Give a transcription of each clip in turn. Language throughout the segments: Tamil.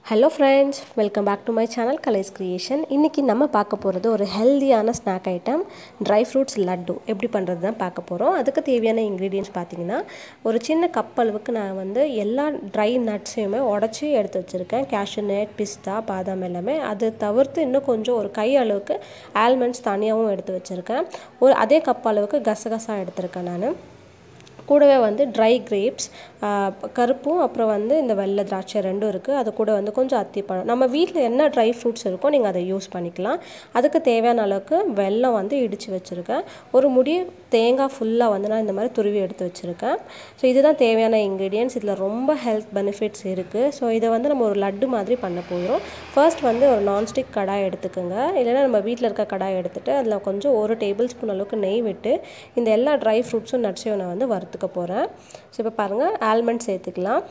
hello friends welcome back to my channel Kalai's creation இன்றைக்கி நம்ம பார்க்க போகிறது ஒரு ஹெல்தியான snack item dry fruits laddu எப்படி பண்ணுறது தான் பார்க்க போகிறோம் அதுக்கு தேவையான இன்க்ரீடியன்ஸ் பார்த்தீங்கன்னா ஒரு சின்ன கப் அளவுக்கு நான் வந்து எல்லா ட்ரை நட்ஸையுமே உடச்சி எடுத்து வச்சுருக்கேன் கேஷ்யூ நட் பிஸ்தா பாதாம் எல்லாமே அது தவிர்த்து இன்னும் கொஞ்சம் ஒரு கை அளவுக்கு ஆல்மண்ட்ஸ் தனியாகவும் எடுத்து வச்சுருக்கேன் ஒரு அதே கப் அளவுக்கு கசகசா எடுத்திருக்கேன் நான் கூடவே வந்து ட்ரை கிரேப்ஸ் கருப்பும் அப்புறம் வந்து இந்த வெள்ளை திராட்சை ரெண்டும் இருக்குது அது கூட வந்து கொஞ்சம் அத்திப்பழம் நம்ம வீட்டில் என்ன ட்ரை ஃப்ரூட்ஸ் இருக்கோ நீங்கள் அதை யூஸ் பண்ணிக்கலாம் அதுக்கு தேவையான அளவுக்கு வெல்லம் வந்து இடித்து வச்சுருக்கேன் ஒரு முடி தேங்காய் ஃபுல்லாக வந்து நான் இந்த மாதிரி துருவி எடுத்து வச்சுருக்கேன் ஸோ இதுதான் தேவையான இன்க்ரீடியன்ஸ் இதில் ரொம்ப ஹெல்த் பெனிஃபிட்ஸ் இருக்குது ஸோ இதை வந்து நம்ம ஒரு லட்டு மாதிரி பண்ண போகிறோம் ஃபர்ஸ்ட் வந்து ஒரு நான்ஸ்டிக் கடாய் எடுத்துக்கோங்க இல்லைன்னா நம்ம வீட்டில் இருக்க கடாய் எடுத்துகிட்டு அதில் கொஞ்சம் ஒரு டேபிள் ஸ்பூன் அளவுக்கு நெய் விட்டு இந்த எல்லா ட்ரை ஃப்ரூட்ஸும் நட்ஸையும் நான் வந்து வறுத்துக்க போகிறேன் ஸோ இப்போ பாருங்கள் ஆல்மண்ட் சேர்த்துக்கலாம்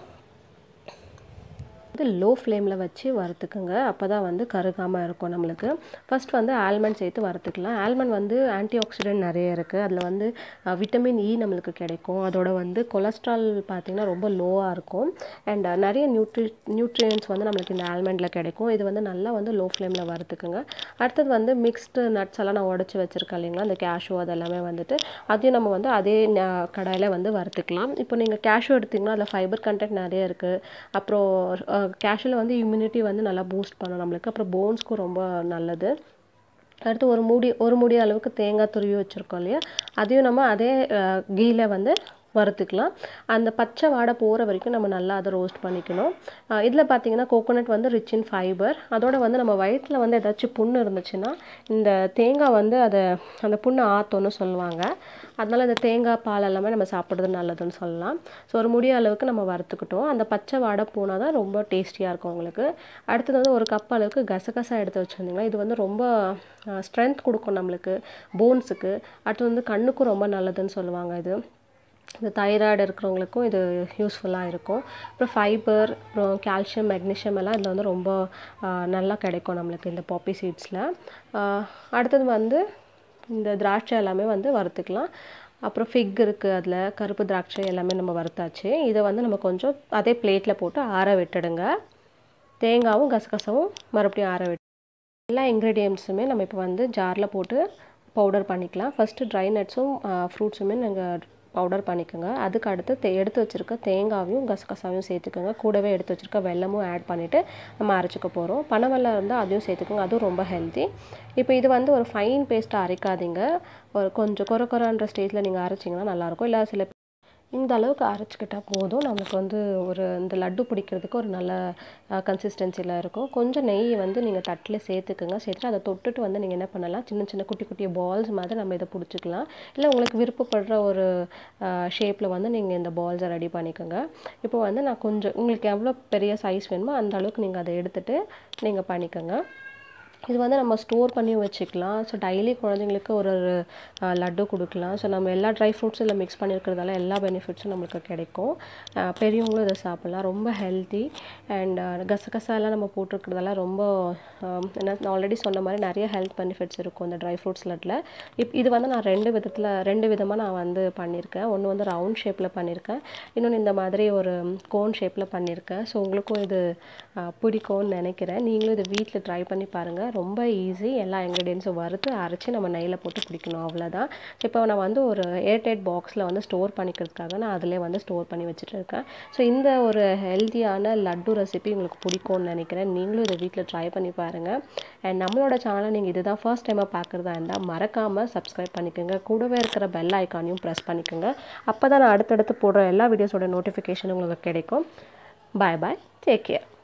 வந்து லோ ஃப்ளேமில் வச்சு வறுத்துக்குங்க அப்போ தான் வந்து கருகாமல் இருக்கும் நம்மளுக்கு ஃபஸ்ட் வந்து ஆல்மண்ட் சேர்த்து வறுத்துக்கலாம் ஆல்மண்ட் வந்து ஆன்டி ஆக்சிடென்ட் நிறைய இருக்குது அதில் வந்து விட்டமின் இ நம்மளுக்கு கிடைக்கும் அதோட வந்து கொலஸ்ட்ரால் பார்த்திங்கன்னா ரொம்ப லோவாக இருக்கும் அண்ட் நிறைய நியூட்ரி நியூட்ரியன்ஸ் வந்து நம்மளுக்கு இந்த ஆல்மண்டில் கிடைக்கும் இது வந்து நல்லா வந்து லோ ஃப்ளேமில் வறுத்துக்குங்க அடுத்தது வந்து மிக்ஸ்டு நட்ஸ் எல்லாம் நான் உடச்சி வச்சுருக்கேன் இல்லைங்களா அந்த கேஷு அதெல்லாமே வந்துட்டு அதையும் நம்ம வந்து அதே கடாயில் வந்து வறுத்துக்கலாம் இப்போ நீங்கள் கேஷு எடுத்திங்கன்னா அதில் ஃபைபர் கண்டென்ட் நிறைய இருக்குது அப்புறம் கேஷில் வந்து இம்யூனிட்டி வந்து நல்லா பூஸ்ட் பண்ணும் நம்மளுக்கு அப்புறம் போன்ஸ்க்கும் ரொம்ப நல்லது அடுத்து ஒரு மூடி ஒரு மூடி அளவுக்கு தேங்காய் துருவி வச்சுருக்கோம் இல்லையா அதையும் நம்ம அதே கீழே வந்து வறுத்துக்கலாம் அந்த பச்சை வாடை போகிற வரைக்கும் நம்ம நல்லா அதை ரோஸ்ட் பண்ணிக்கணும் இதில் பார்த்தீங்கன்னா கோகோனட் வந்து ரிச் இன் ஃபைபர் அதோட வந்து நம்ம வயிற்றில் வந்து ஏதாச்சும் புண்ணு இருந்துச்சுன்னா இந்த தேங்காய் வந்து அதை அந்த புண்ணை ஆற்றோன்னு சொல்லுவாங்க அதனால் இந்த தேங்காய் பால் எல்லாமே நம்ம சாப்பிட்றது நல்லதுன்னு சொல்லலாம் ஸோ ஒரு முடிய அளவுக்கு நம்ம வறுத்துக்கிட்டோம் அந்த பச்சை வாடை போனால் தான் ரொம்ப டேஸ்டியாக இருக்கும் உங்களுக்கு அடுத்தது வந்து ஒரு கப் அளவுக்கு கசகசா எடுத்து வச்சுருந்தீங்கன்னா இது வந்து ரொம்ப ஸ்ட்ரென்த் கொடுக்கும் நம்மளுக்கு போன்ஸுக்கு அடுத்து வந்து கண்ணுக்கும் ரொம்ப நல்லதுன்னு சொல்லுவாங்க இது இந்த தைராய்டு இருக்கிறவங்களுக்கும் இது யூஸ்ஃபுல்லாக இருக்கும் அப்புறம் ஃபைபர் அப்புறம் கால்சியம் மெக்னீஷியம் எல்லாம் இதில் வந்து ரொம்ப நல்லா கிடைக்கும் நம்மளுக்கு இந்த பாப்பி சீட்ஸில் அடுத்தது வந்து இந்த திராட்சை எல்லாமே வந்து வறுத்துக்கலாம் அப்புறம் ஃபிக் இருக்குது அதில் கருப்பு திராட்சை எல்லாமே நம்ம வறுத்தாச்சு இதை வந்து நம்ம கொஞ்சம் அதே பிளேட்டில் போட்டு ஆற விட்டுடுங்க தேங்காவும் கசகசாவும் மறுபடியும் ஆற விட்டு எல்லா இன்க்ரீடியன்ஸுமே நம்ம இப்போ வந்து ஜாரில் போட்டு பவுடர் பண்ணிக்கலாம் ஃபஸ்ட்டு ட்ரை நட்ஸும் ஃப்ரூட்ஸுமே நாங்கள் பவுடர் பண்ணிக்கோங்க அதுக்கு அடுத்து தே எடுத்து வச்சுருக்க தேங்காவையும் கசகசாவையும் சேர்த்துக்கோங்க கூடவே எடுத்து வச்சுருக்க வெல்லமும் ஆட் பண்ணிவிட்டு நம்ம அரைச்சிக்க போகிறோம் பனை வெல்லம் இருந்தால் அதையும் சேர்த்துக்கோங்க அதுவும் ரொம்ப ஹெல்த்தி இப்போ இது வந்து ஒரு ஃபைன் பேஸ்ட்டாக அரைக்காதீங்க ஒரு கொஞ்சம் குறை குறைன்ற ஸ்டேஜில் நீங்கள் அரைச்சிங்கன்னா நல்லாயிருக்கும் இல்லை சில இந்த அளவுக்கு அரைச்சிக்கிட்டால் போதும் நம்மளுக்கு வந்து ஒரு இந்த லட்டு பிடிக்கிறதுக்கு ஒரு நல்ல கன்சிஸ்டன்சியில் இருக்கும் கொஞ்சம் நெய் வந்து நீங்கள் தட்டில் சேர்த்துக்குங்க சேர்த்துட்டு அதை தொட்டுட்டு வந்து நீங்கள் என்ன பண்ணலாம் சின்ன சின்ன குட்டி குட்டி பால்ஸ் மாதிரி நம்ம இதை பிடிச்சிக்கலாம் இல்லை உங்களுக்கு விருப்பப்படுற ஒரு ஷேப்பில் வந்து நீங்கள் இந்த பால்ஸை ரெடி பண்ணிக்கோங்க இப்போ வந்து நான் கொஞ்சம் உங்களுக்கு எவ்வளோ பெரிய சைஸ் வேணுமோ அந்த அளவுக்கு நீங்கள் அதை எடுத்துகிட்டு நீங்கள் பண்ணிக்கோங்க இது வந்து நம்ம ஸ்டோர் பண்ணி வச்சுக்கலாம் ஸோ டெய்லி குழந்தைங்களுக்கு ஒரு ஒரு லட்டு கொடுக்கலாம் ஸோ நம்ம எல்லா ட்ரை ஃப்ரூட்ஸும் இதில் மிக்ஸ் பண்ணியிருக்கிறதால எல்லா பெனிஃபிட்ஸும் நம்மளுக்கு கிடைக்கும் பெரியவங்களும் இதை சாப்பிட்லாம் ரொம்ப ஹெல்த்தி அண்ட் கசகசாலாம் நம்ம போட்டிருக்கிறதால ரொம்ப என்ன நான் ஆல்ரெடி சொன்ன மாதிரி நிறைய ஹெல்த் பெனிஃபிட்ஸ் இருக்கும் இந்த ட்ரை ஃப்ரூட்ஸ் லட்டில் இப் இது வந்து நான் ரெண்டு விதத்தில் ரெண்டு விதமாக நான் வந்து பண்ணியிருக்கேன் ஒன்று வந்து ரவுண்ட் ஷேப்பில் பண்ணியிருக்கேன் இன்னொன்று இந்த மாதிரி ஒரு கோன் ஷேப்பில் பண்ணியிருக்கேன் ஸோ உங்களுக்கும் இது பிடிக்கும்னு நினைக்கிறேன் நீங்களும் இதை வீட்டில் ட்ரை பண்ணி பாருங்கள் ரொம்ப ஈஸி எல்லா இன்க்ரீடியன்ஸும் வறுத்து அரைச்சி நம்ம நெய்யில் போட்டு பிடிக்கணும் அவ்வளோதான் இப்போ நான் வந்து ஒரு ஏர்டைட் பாக்ஸில் வந்து ஸ்டோர் பண்ணிக்கிறதுக்காக நான் அதிலே வந்து ஸ்டோர் பண்ணி வச்சுட்டு இருக்கேன் ஸோ இந்த ஒரு ஹெல்த்தியான லட்டு ரெசிபி உங்களுக்கு பிடிக்கும்னு நினைக்கிறேன் நீங்களும் இதை வீட்டில் ட்ரை பண்ணி பாருங்கள் அண்ட் நம்மளோட சேனலை நீங்கள் இதுதான் ஃபர்ஸ்ட் டைமாக பார்க்குறதா இருந்தால் மறக்காமல் சப்ஸ்கிரைப் பண்ணிக்கோங்க கூடவே இருக்கிற பெல் ஐக்கானையும் ப்ரெஸ் பண்ணிக்கோங்க அப்போ தான் நான் அடுத்தடுத்து போடுற எல்லா வீடியோஸோட நோட்டிஃபிகேஷன் உங்களுக்கு கிடைக்கும் பாய் பாய் டேக் கேர்